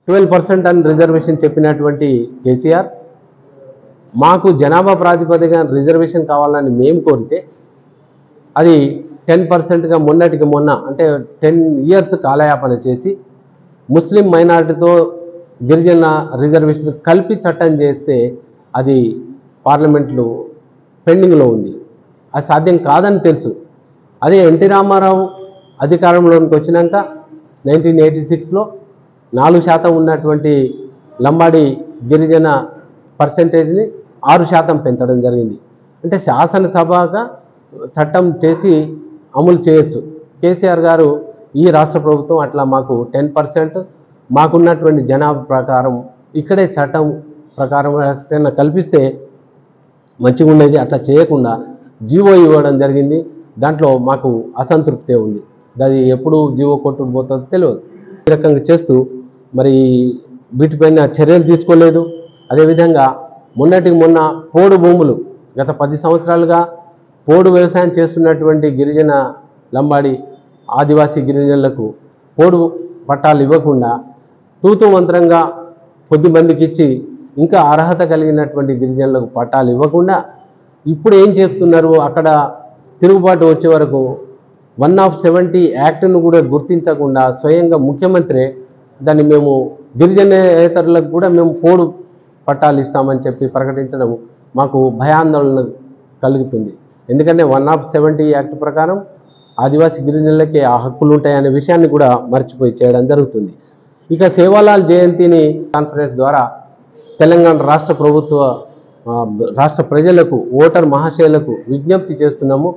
twelve percent అని reservation చెప్పినటువంటి కేసీఆర్ మాకు జనాభా ప్రాతిపదిక రిజర్వేషన్ కావాలని మేము కోరితే అది టెన్ పర్సెంట్గా మొన్నటికి మొన్న అంటే టెన్ ఇయర్స్ కాలయాపన చేసి ముస్లిం మైనారిటీతో గిరిజన రిజర్వేషన్ కలిపి చట్టం చేస్తే అది పార్లమెంట్లో పెండింగ్లో ఉంది అది సాధ్యం కాదని తెలుసు అదే ఎన్టీ రామారావు అధికారంలోకి వచ్చినాక నైన్టీన్ ఎయిటీ సిక్స్లో నాలుగు శాతం ఉన్నటువంటి లంబాడి గిరిజన పర్సంటేజ్ని ఆరు శాతం పెంచడం జరిగింది అంటే శాసనసభగా చట్టం చేసి అమలు చేయొచ్చు కేసీఆర్ గారు ఈ రాష్ట్ర ప్రభుత్వం అట్లా మాకు టెన్ పర్సెంట్ మాకున్నటువంటి జనాభా ప్రకారం ఇక్కడే చట్టం ప్రకారం ఎక్కడైనా కల్పిస్తే మంచిగా ఉండేది అట్లా చేయకుండా జీవో ఇవ్వడం జరిగింది దాంట్లో మాకు అసంతృప్తే ఉంది అది ఎప్పుడు జీవో కొట్టుకు పోతుందో తెలియదు ఈ రకంగా చేస్తూ మరి వీటిపైన చర్యలు తీసుకోలేదు అదేవిధంగా మొన్నటికి మొన్న పోడు భూములు గత పది సంవత్సరాలుగా పోడు వ్యవసాయం చేస్తున్నటువంటి గిరిజన లంబాడి ఆదివాసీ గిరిజనులకు పోడు పట్టాలు ఇవ్వకుండా తూతు మంత్రంగా కొద్దిమందికి ఇచ్చి ఇంకా అర్హత కలిగినటువంటి గిరిజనులకు పట్టాలు ఇవ్వకుండా ఇప్పుడు ఏం చేస్తున్నారు అక్కడ తిరుగుబాటు వచ్చే వరకు వన్ ఆఫ్ సెవెంటీ యాక్ట్ను కూడా గుర్తించకుండా స్వయంగా ముఖ్యమంత్రి దాన్ని మేము గిరిజనేతరులకు కూడా మేము పోడు పట్టాలు ఇస్తామని చెప్పి ప్రకటించడం మాకు భయాందోళన కలుగుతుంది ఎందుకంటే వన్ ఆఫ్ సెవెంటీ యాక్ట్ ప్రకారం ఆదివాసీ గిరిజనులకే ఆ హక్కులు ఉంటాయనే విషయాన్ని కూడా మర్చిపోయి చేయడం జరుగుతుంది ఇక సేవాలాల్ జయంతిని కాన్ఫరెన్స్ ద్వారా తెలంగాణ రాష్ట్ర ప్రభుత్వ ఆ, రాష్ట్ర ప్రజలకు ఓటర్ మహాశయులకు విజ్ఞప్తి చేస్తున్నాము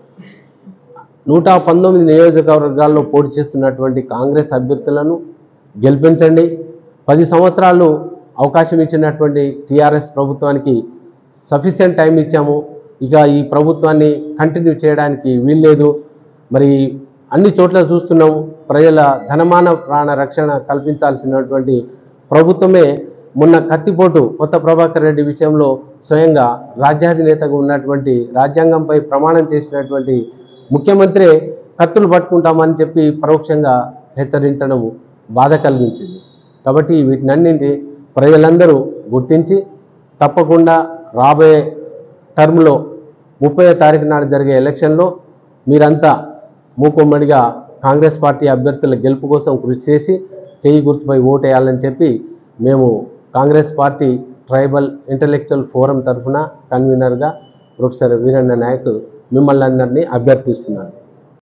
నూట పంతొమ్మిది నియోజకవర్గాల్లో పోటీ చేస్తున్నటువంటి కాంగ్రెస్ అభ్యర్థులను గెలిపించండి పది సంవత్సరాలు అవకాశం ఇచ్చినటువంటి టీఆర్ఎస్ ప్రభుత్వానికి సఫిషియెంట్ టైం ఇచ్చాము ఇక ఈ ప్రభుత్వాన్ని కంటిన్యూ చేయడానికి వీల్లేదు మరి అన్ని చోట్ల చూస్తున్నాము ప్రజల ధనమాన ప్రాణ రక్షణ కల్పించాల్సినటువంటి ప్రభుత్వమే మొన్న కత్తిపోటు కొత్త ప్రభాకర్ రెడ్డి విషయంలో స్వయంగా రాజ్యాధినేతగా ఉన్నటువంటి రాజ్యాంగంపై ప్రమాణం చేసినటువంటి ముఖ్యమంత్రి కత్తులు పట్టుకుంటామని చెప్పి పరోక్షంగా హెచ్చరించడం బాధ కలిగించింది కాబట్టి వీటినన్నింటి ప్రజలందరూ గుర్తించి తప్పకుండా రాబోయే టర్మ్లో ముప్పై తారీఖు నాడు జరిగే ఎలక్షన్లో మీరంతా మూకుమ్మడిగా కాంగ్రెస్ పార్టీ అభ్యర్థుల గెలుపు కోసం కృషి చేసి చేయి గుర్తుపై ఓటేయాలని చెప్పి మేము Congress party tribal intellectual forum తరఫున కన్వీనర్గా ప్రొఫెసర్ వీరన్న నాయక్ మిమ్మల్ని అందరినీ అభ్యర్థిస్తున్నాను